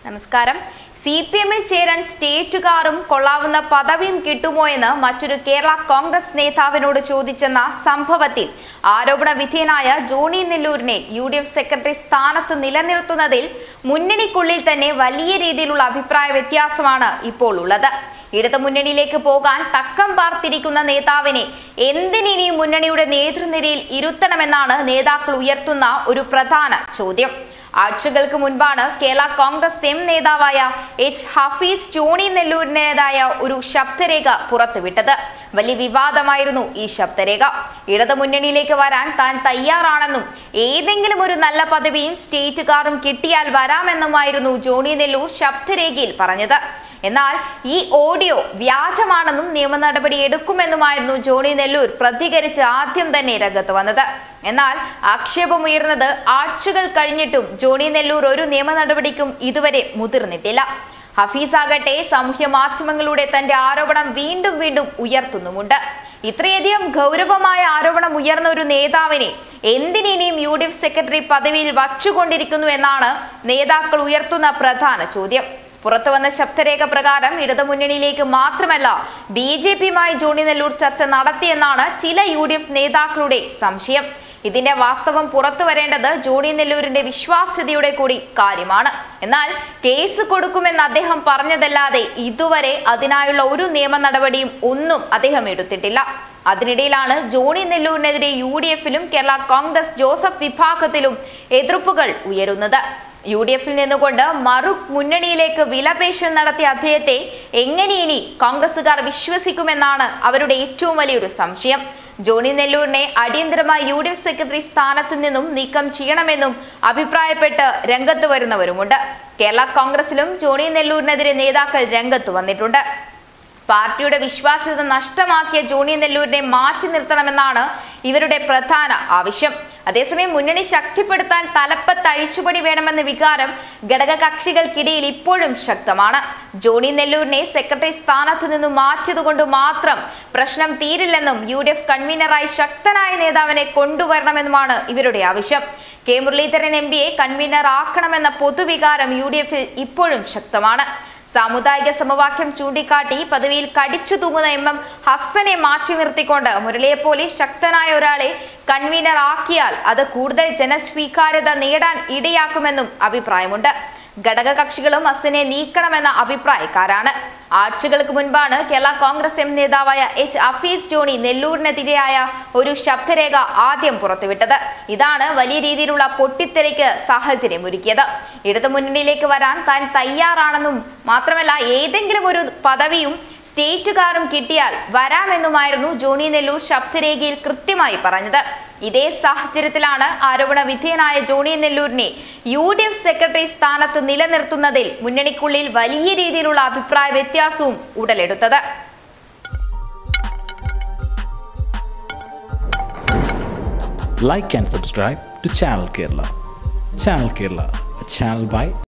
നമസ്കാരം C P എമ്മിൽ ചേരാൻ സ്റ്റേറ്റുകാരും കൊള്ളാവുന്ന പദവിയും കിട്ടുമോ എന്ന് മറ്റൊരു കേരള കോൺഗ്രസ് നേതാവിനോട് ചോദിച്ചെന്ന സംഭവത്തിൽ ആരോപണ വിധേയനായ ജോണി നെല്ലൂരിനെ യു ഡി എഫ് സെക്രട്ടറി സ്ഥാനത്ത് നിലനിർത്തുന്നതിൽ മുന്നണിക്കുള്ളിൽ തന്നെ വലിയ രീതിയിലുള്ള അഭിപ്രായ വ്യത്യാസമാണ് ഇപ്പോൾ ഉള്ളത് ഇടതു മുന്നണിയിലേക്ക് പോകാൻ തക്കം പാർത്തിരിക്കുന്ന നേതാവിനെ എന്തിനിനി മുന്നണിയുടെ നേതൃനിരയിൽ ഇരുത്തണമെന്നാണ് നേതാക്കൾ ഉയർത്തുന്ന ഒരു പ്രധാന ചോദ്യം ആഴ്ചകൾക്ക് മുൻപാണ് കേരള കോൺഗ്രസ് എം നേതാവായ എച്ച് ഹഫീസ് ജോണി നെല്ലൂരിൻ്റെതായ ഒരു ശബ്ദരേഖ പുറത്തുവിട്ടത് വലിയ വിവാദമായിരുന്നു ഈ ശബ്ദരേഖ ഇടതു മുന്നണിയിലേക്ക് വരാൻ താൻ തയ്യാറാണെന്നും ഏതെങ്കിലും ഒരു നല്ല പദവിയും സ്റ്റേറ്റുകാരും കിട്ടിയാൽ വരാമെന്നുമായിരുന്നു ജോണി നെല്ലൂർ ശബ്ദരേഖയിൽ പറഞ്ഞത് എന്നാൽ ഈ ഓഡിയോ വ്യാജമാണെന്നും നിയമ നടപടി എടുക്കുമെന്നുമായിരുന്നു ജോണി നെല്ലൂർ പ്രതികരിച്ച് ആദ്യം തന്നെ രംഗത്ത് വന്നത് എന്നാൽ ആക്ഷേപമുയർന്നത് ആഴ്ചകൾ കഴിഞ്ഞിട്ടും ജോണി നെല്ലൂർ ഒരു നിയമ നടപടിക്കും ഇതുവരെ മുതിർന്നിട്ടില്ല ഹഫീസ് ആകട്ടെ സാമൂഹ്യ മാധ്യമങ്ങളിലൂടെ തന്റെ ആരോപണം വീണ്ടും വീണ്ടും ഉയർത്തുന്നുമുണ്ട് ഇത്രയധികം ഗൗരവമായ ആരോപണം ഉയർന്ന ഒരു നേതാവിനെ എന്തിനിനിയും യു ഡി എഫ് സെക്രട്ടറി പദവിയിൽ വച്ചുകൊണ്ടിരിക്കുന്നു എന്നാണ് നേതാക്കൾ ഉയർത്തുന്ന പ്രധാന ചോദ്യം പുറത്തു വന്ന ശബ്ദരേഖ പ്രകാരം ഇടതുമുന്നണിയിലേക്ക് മാത്രമല്ല ബി ജെ പിയുമായി ജോണി നെല്ലൂർ ചർച്ച നടത്തിയെന്നാണ് ചില യു ഡി എഫ് നേതാക്കളുടെ സംശയം ഇതിന്റെ വാസ്തവം പുറത്തു വരേണ്ടത് ജോണി നെല്ലൂരിന്റെ വിശ്വാസ്യതയുടെ കൂടി കാര്യമാണ് എന്നാൽ കേസ് കൊടുക്കുമെന്ന് അദ്ദേഹം പറഞ്ഞതല്ലാതെ ഇതുവരെ അതിനായുള്ള ഒരു നിയമ നടപടിയും ഒന്നും അദ്ദേഹം എടുത്തിട്ടില്ല അതിനിടയിലാണ് ജോണി നെല്ലൂരിനെതിരെ യു ഡി എഫിലും കേരള കോൺഗ്രസ് ജോസഫ് വിഭാഗത്തിലും എതിർപ്പുകൾ ഉയരുന്നത് യു ഡി എഫിൽ നിന്നുകൊണ്ട് മറു മുന്നണിയിലേക്ക് വിലപേശൽ നടത്തിയ അദ്ദേഹത്തെ എങ്ങനെ ഇനി കോൺഗ്രസുകാർ വിശ്വസിക്കുമെന്നാണ് അവരുടെ ഏറ്റവും വലിയൊരു സംശയം ജോണി നെല്ലൂരിനെ അടിയന്തരമായി യു ഡി എഫ് സെക്രട്ടറി സ്ഥാനത്ത് നിന്നും നീക്കം ചെയ്യണമെന്നും അഭിപ്രായപ്പെട്ട് രംഗത്ത് വരുന്നവരുമുണ്ട് കേരള കോൺഗ്രസിലും ജോണി നെല്ലൂരിനെതിരെ നേതാക്കൾ രംഗത്ത് വന്നിട്ടുണ്ട് പാർട്ടിയുടെ വിശ്വാസ്യത നഷ്ടമാക്കിയ ജോണി നെല്ലൂരിനെ മാറ്റി നിർത്തണമെന്നാണ് ഇവരുടെ പ്രധാന ആവശ്യം അതേസമയം മുന്നണി ശക്തിപ്പെടുത്താൻ തലപ്പത്ത് അഴിച്ചുപണി വേണമെന്ന വികാരം ഘടകകക്ഷികൾക്കിടയിൽ ഇപ്പോഴും ശക്തമാണ് ജോണി നെല്ലൂരിനെ സെക്രട്ടറി സ്ഥാനത്ത് നിന്നും മാറ്റിയതുകൊണ്ട് മാത്രം പ്രശ്നം തീരില്ലെന്നും യു ഡി എഫ് കൺവീനറായി ശക്തനായ നേതാവിനെ കൊണ്ടുവരണമെന്നുമാണ് ഇവരുടെ ആവശ്യം കെ മുരളീധരൻ എം പിയെ കൺവീനർ ആക്കണമെന്ന പൊതുവികാരം യു ഡി എഫിൽ ഇപ്പോഴും ശക്തമാണ് സാമുദായിക സമവാക്യം ചൂണ്ടിക്കാട്ടി പദവിയിൽ കടിച്ചു തൂങ്ങുന്ന എം എം ഹസനെ മാറ്റി നിർത്തിക്കൊണ്ട് മുരളിയെ പോലെ ശക്തനായ ഒരാളെ കൺവീനർ ആക്കിയാൽ അത് കൂടുതൽ ജനസ്വീകാര്യത നേടാൻ ഇടയാക്കുമെന്നും അഭിപ്രായമുണ്ട് ഘടകകക്ഷികളും ഹസനെ നീക്കണമെന്ന അഭിപ്രായക്കാരാണ് ആഴ്ചകൾക്ക് മുൻപാണ് കേരള കോൺഗ്രസ് എം നേതാവായ എച്ച് അഫീസ് ജോണി നെല്ലൂരിനെതിരെയായ ഒരു ശബ്ദരേഖ ആദ്യം പുറത്തുവിട്ടത് ഇതാണ് വലിയ രീതിയിലുള്ള പൊട്ടിത്തെറിക്ക് സാഹചര്യമൊരുക്കിയത് ഇടതു മുന്നണിയിലേക്ക് വരാൻ താൻ തയ്യാറാണെന്നും മാത്രമല്ല ഏതെങ്കിലും ഒരു പദവിയും സ്റ്റേറ്റുകാരും കിട്ടിയാൽ വരാമെന്നുമായിരുന്നു ജോണി നെല്ലൂർ ശബ്ദരേഖയിൽ കൃത്യമായി പറഞ്ഞത് ഇതേ സാഹചര്യത്തിലാണ് ആരോപണ വിധേയനായ ജോണി നെല്ലൂരിനെ യു ഡി എഫ് സെക്രട്ടറി സ്ഥാനത്ത് നിലനിർത്തുന്നതിൽ മുന്നണിക്കുള്ളിൽ വലിയ രീതിയിലുള്ള അഭിപ്രായ വ്യത്യാസവും ഉടലെടുത്തത് like and subscribe to Channel Kerala. Channel Kerala, a channel by